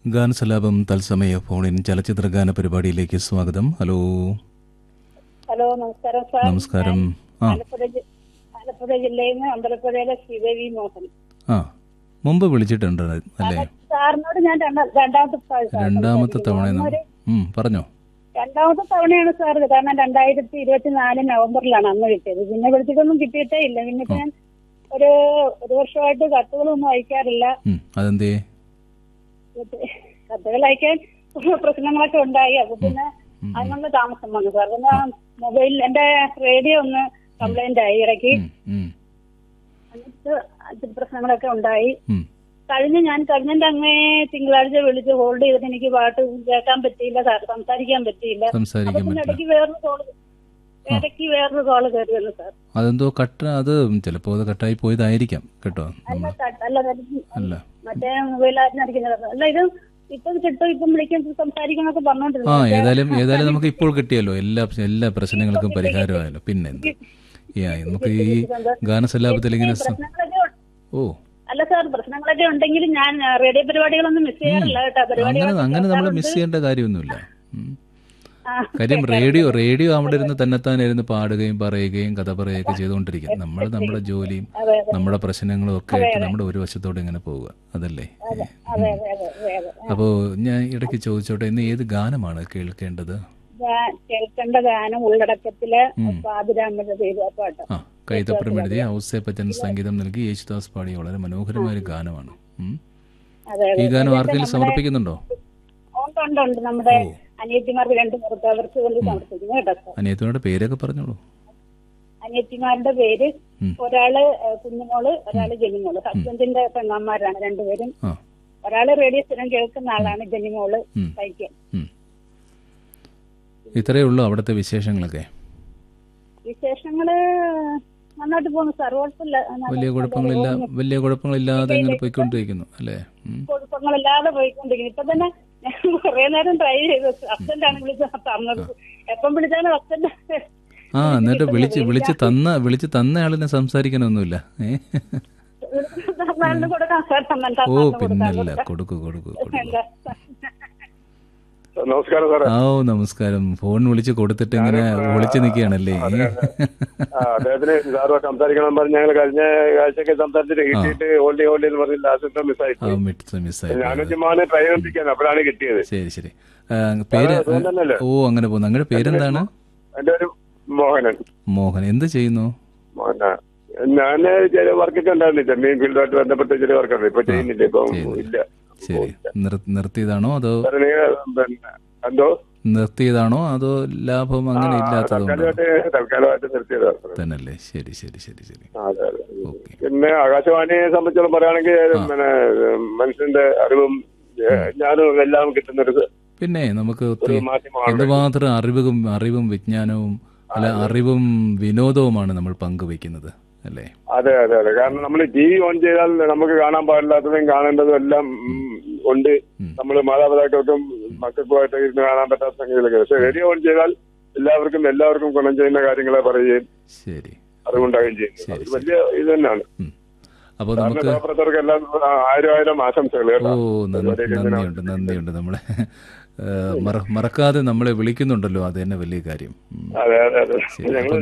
ഗാനസലാപം തത്സമയ ഫോണിൻ ചലച്ചിത്ര ഗാന പരിപാടിയിലേക്ക് സ്വാഗതം ഹലോ ഹലോ നമസ്കാരം സാർ നമസ്കാരം ആ ആലപ്പുഴ ജി- ആലപ്പുഴ ജില്ലയിൽ നിന്ന് അമ്പലപ്പുഴയിലെ ശ്രീദേവി മോഹൻ ആ മുമ്പ് വിളിച്ചിട്ടുണ്ട് അല്ലേ സാറിനോട് ഞാൻ രണ്ടാ- രണ്ടാമത്തെ പ്രാവശ്യം സാർ രണ്ടാമത്തെ തവണ സംസാരിക്കുന്നത്. ഉം, പറഞ്ഞോ രണ്ടാമത്തെ തവണയാണ് സാർ ഇത് കാരണം രണ്ടായിരത്തി ഇരുപത്തിനാല് നവംബറിലാണ് അന്ന് കിട്ടിയത് പിന്നെ വിളിച്ചിട്ടൊന്നും കിട്ടിയിട്ടേ ഇല്ല പിന്നെ ഇപ്പൊ ഞാൻ ഒരു ഒരു വർഷമായിട്ട് കത്തുകളൊന്നും അയക്കാറില്ല ഉം, അതെന്തേ കത്തുകൾ അയക്കാൻ പ്രശ്നങ്ങളൊക്കെ ഉണ്ടായി അപ്പൊ പിന്നെ അതിനുള്ള താമസം വന്നു സാർ പിന്നെ മൊബൈൽ എന്റെ റേഡിയോ ഒന്ന് കംപ്ലൈന്റ് ആയി ഇടയ്ക്ക് ഉം, ഉം, എന്നിട്ട് ഇത്തിരി പ്രശ്നങ്ങളൊക്കെ ഉണ്ടായി ഉം. കഴിഞ്ഞ ഞാൻ കഴിഞ്ഞതിന്റെ അങ്ങേ തിങ്കളാഴ്ച വിളിച്ച് ഹോൾഡ് ചെയ്തിട്ട് എനിക്ക് പാട്ട് കേൾക്കാൻ പറ്റിയില്ല സാർ സംസാരിക്കാൻ പറ്റിയില്ല അപ്പൊ സംസാരിക്കാൻ പിന്നെ പറ്റില്ല ഇടയ്ക്ക് വേറൊരു കോള് ഇടയ്ക്ക് വേറൊരു കോള് കയറി വന്നു സാർ അതെന്തോ കട്ട് അത് ചിലപ്പോൾ അത് കട്ടായി പോയതായിരിക്കാം കേട്ടോ അല്ല ക- അല്ല അത് അല്ല മറ്റേ മൊബൈലാറ്റിനടിക്കുന്നത് അല്ല ഇത് ഇപ്പം കിട്ടും ഇപ്പം വിളിക്കും സംസാരിക്കണമൊക്കെ ആ പറഞ്ഞോണ്ടിരുന്നു ഏതായാലും ഏതായാലും നമുക്ക് ഇപ്പോൾ കിട്ടിയല്ലോ എല്ലാ എല്ലാ പ്രശ്നങ്ങൾക്കും പരിഹാരമായല്ലോ പിന്നെന്ത് യാ, നമുക്ക് ഈ ഗാനസലാപത്തിൽ ഇങ്ങനെ സ- പ്രശ്നങ്ങളൊക്കെ ഉണ്ട്. ഓ അല്ല സാർ പ്രശ്നങ്ങളൊക്കെ ഉണ്ടെങ്കിലും ഞാൻ ആ, റേഡിയോ പരിപാടികളൊന്നും മിസ് ചെയ്യാറില്ല കേട്ടോ അങ്ങനെ പരിപാടികളൊക്കെ അങ്ങനെ നമ്മൾ കേൾക്കാറുണ്ട്. മിസ് ചെയ്യേണ്ട കാര്യമൊന്നുമില്ല ഉം. ആ, കാര്യം റേഡിയോ റേഡിയോ അവിടെ ഇരുന്ന് തന്നെത്താൻ ഇരുന്ന് പാടുകയും പറയുകയും കഥ പറയുകയൊക്കെ ചെയ്തുകൊണ്ടിരിക്കും നമ്മൾ നമ്മുടെ ജോലിയും അതെ അതെ നമ്മുടെ പ്രശ്നങ്ങളും ഒക്കെ ആയിട്ട് നമ്മുടെ ഒരു വശത്തോടെ ഇങ്ങനെ പോവുക അതല്ലേ അതെ അതെ അതെ അതെ അതെ അപ്പോൾ ഞാൻ ഇടയ്ക്ക് ചോദിച്ചോട്ടെ ഇന്ന് ഏത് ഗാനമാണ് കേൾക്കേണ്ടത് ഞാൻ കേൾക്കേണ്ട ഗാനം ഉള്ളടക്കത്തില് പാതിരാമന്റെ ചെയ്തു ആ പാട്ട് ആ കൈതപ്പുറം എഴുതിയ ഔസേപ്പച്ചൻ സംഗീതം നൽകി യേശുദാസ് പാടിയ വളരെ മനോഹരമായ ഒരു ഗാനമാണ് ഉം. അതെ ഈ അതെ ഗാനം ആർക്കെങ്കിലും സമർപ്പിക്കുന്നുണ്ടോ ഉണ്ട് ഉണ്ട് ഉണ്ട് നമ്മുടെ അനിയത്തിമാർക്ക് രണ്ട് പുറത്ത് അവർക്ക് വേണ്ടി സമർപ്പിക്കുന്നു കേട്ടോ സാർ അനിയത്തിനോട് പേരൊക്കെ പറഞ്ഞോളൂ അനിയത്തിമാരുടെ പേര് ഉം. ഒരാള് ഏഹ്, കുഞ്ഞുമോള് ഒരാള് ജനിമോള് ഹസ്ബൻഡിന്റെ പെങ്ങന്മാരാണ് രണ്ടുപേരും ആ ഒരാള് റേഡിയോ സ്ഥിരം കേൾക്കുന്ന ആളാണ് ജനിമോള് ഉം. തയ്ക്കാൻ ഉം. ഇത്രയേ ഉള്ളൂ അവിടുത്തെ വിശേഷങ്ങളൊക്കെ വിശേഷങ്ങള് നന്നായിട്ട് പോകുന്നു സാർ കുഴപ്പമില്ല വലിയ കുഴപ്പങ്ങളില്ല വലിയ കുഴപ്പങ്ങളില്ലാതെ ഇങ്ങനെ പോയിക്കൊണ്ടിരിക്കുന്നു അല്ലേ ഉം. കുഴപ്പങ്ങളില്ലാതെ പോയിക്കൊണ്ടിരിക്കുന്നു ഇപ്പൊ തന്നെ ഞാൻ കുറെ നേരം ട്രൈ ചെയ്തു ഹസ്ബൻഡ് ആണ് വിളിച്ചത് പറഞ്ഞത് എപ്പം വിളിച്ചാലും ഹസ്ബൻഡ് ആ എന്നിട്ട് വിളിച്ച് വിളിച്ച് തന്ന വിളിച്ച് തന്ന ആളിനെ സംസാരിക്കാനൊന്നുമില്ല ഏ തന്നാലിന് കൊടുക്കാം സാർ തന്നാൽ ഓ തന്നാലിന് കൊടുക്കാം പിന്നല്ല കൊടുക്കൂ കൊടുക്കൂ കൊടുക്കൂ എന്താ? നമസ്കാരം സാറേ ആ ഓ നമസ്കാരം ഫോൺ വിളിച്ച് കൊടുത്തിട്ട് ഇങ്ങനെ വിളിച്ചു നിൽക്കുകയാണല്ലേ ആ, അദ്ദേഹത്തിന് സാറുമായിട്ട് സംസാരിക്കണം പറഞ്ഞ് ഞങ്ങൾ കഴിഞ്ഞ ആഴ്ചയൊക്കെ സംസാരിച്ചിട്ട് കിട്ടിയിട്ട് ഓൾഡി ഓൾഡി എന്ന് പറഞ്ഞ് ലാസ്റ്റ് മിസ്സായി ആ മിസ് മിസ്സായി ഞാനും ചുമ്മാനെ ട്രൈ ചെയ്തിരിക്കാൻ അപ്പോഴാണ് കിട്ടിയത് ശരി ശരി ആ, പേര് സുഖം തന്നെയല്ലേ? ഓ അങ്ങനെ പോകുന്നു അങ്ങയുടെ പേരെന്താണ് എന്റെ ഒരു മോഹനൻ മോഹൻ എന്ത് ചെയ്യുന്നു മോഹന ഞാൻ ചില വർക്കൊക്കെ ഉണ്ടായിരുന്നു ചെമ്മീൻ ഫീൽഡുമായിട്ട് ബന്ധപ്പെട്ട ചില വർക്കുണ്ട് ഇപ്പൊ ചെയ്യുന്നില്ല ഇപ്പൊ ഇല്ല ശരി നിർ- നിർത്തിയതാണോ അതോ സാറേ നിങ്ങൾ പിന്നെ എന്തോ നിർത്തിയതാണോ അതോ ലാഭം അങ്ങനെ ഇല്ലാത്തതുകൊണ്ടോ തൽക്കാലമായിട്ട് തൽക്കാലമായിട്ട് നിർത്തിയതാണ് സാറേ. തന്നല്ലേ ശരി ശരി ശരി ശരി ആ, അതെ അതെ ഓക്കെ പിന്നെ ആകാശവാണിയെ സംബന്ധിച്ചോളം പറയുകയാണെങ്കിൽ പിന്നെ മനുഷ്യന്റെ അറിവും ഏഹ്, ജ്ഞാനവും എല്ലാം കിട്ടുന്നൊരു പിന്നെ നമുക്ക് ഒരു ഒത്തിരി മാധ്യമമാണ് എന്തുമാത്രം അറിവും അറിവും വിജ്ഞാനവും അല്ല അറിവും വിനോദവുമാണ് നമ്മൾ പങ്കുവെക്കുന്നത് അല്ലേ അതെ അതെ അതെ കാരണം നമ്മൾ ടി വി ഓൺ ചെയ്താൽ നമുക്ക് കാണാൻ പാടില്ലാത്തതും കാണേണ്ടതും എല്ലാം ഉം, ഉണ്ട് നമ്മൾ മാതാപിതാക്കൾക്കും മക്കൾക്കുമായിട്ട് ഇരുന്ന് കാണാൻ പറ്റാത്ത സംഗതികളൊക്കെ പക്ഷെ റേഡിയോ ഓൺ ചെയ്താൽ എല്ലാവർക്കും എല്ലാവർക്കും ഗുണം ചെയ്യുന്ന കാര്യങ്ങളെ പറയുകയും ശരി അറിവുണ്ടാകുകയും ചെയ്യും അത് വലിയ ഇത് തന്നെയാണ് ഉം. അപ്പോൾ കാരണം നമുക്ക് സഹപ്രവർത്തകർക്കെല്ലാം ആയിരം ആയിരം ആശംസകൾ ഓ കേട്ടോ നന്ദി നന്ദിയുണ്ട് നന്ദിയുണ്ട് നമ്മളെ ഏ, മറ- മറക്കാതെ നമ്മളെ വിളിക്കുന്നുണ്ടല്ലോ അത് തന്നെ വലിയ കാര്യം ഉം. അതെ അതെ അതെ ശരി. ഞങ്ങൾ